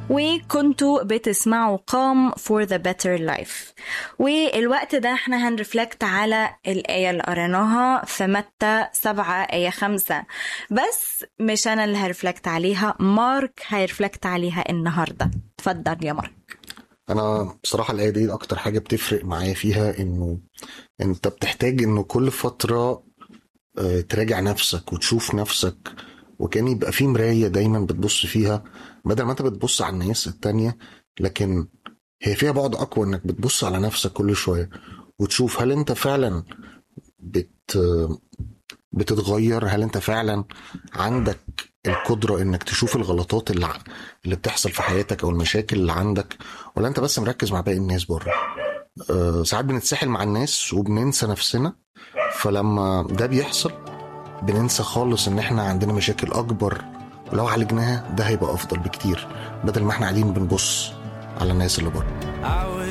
وكنتوا بتسمعوا قام for the better life والوقت ده احنا هنرفلكت على الآية اللي قريناها في متى سبعة آية خمسة بس مش أنا اللي هرفلكت عليها مارك هيرفلكت عليها النهاردة اتفضل يا مارك انا بصراحه الايه دي اكتر حاجه بتفرق معايا فيها انه انت بتحتاج انه كل فتره آه، تراجع نفسك وتشوف نفسك وكان يبقى في مرايه دايما بتبص فيها بدل ما انت بتبص على الناس التانية لكن هي فيها بعد اقوى انك بتبص على نفسك كل شويه وتشوف هل انت فعلا بت بتتغير هل انت فعلا عندك القدرة انك تشوف الغلطات اللي ع- اللي بتحصل في حياتك او المشاكل اللي عندك ولا انت بس مركز مع باقي الناس بره أه ساعات بنتسحل مع الناس وبننسى نفسنا فلما ده بيحصل بننسى خالص ان احنا عندنا مشاكل اكبر ولو عالجناها ده هيبقى افضل بكتير بدل ما احنا قاعدين بنبص على الناس اللي بره I was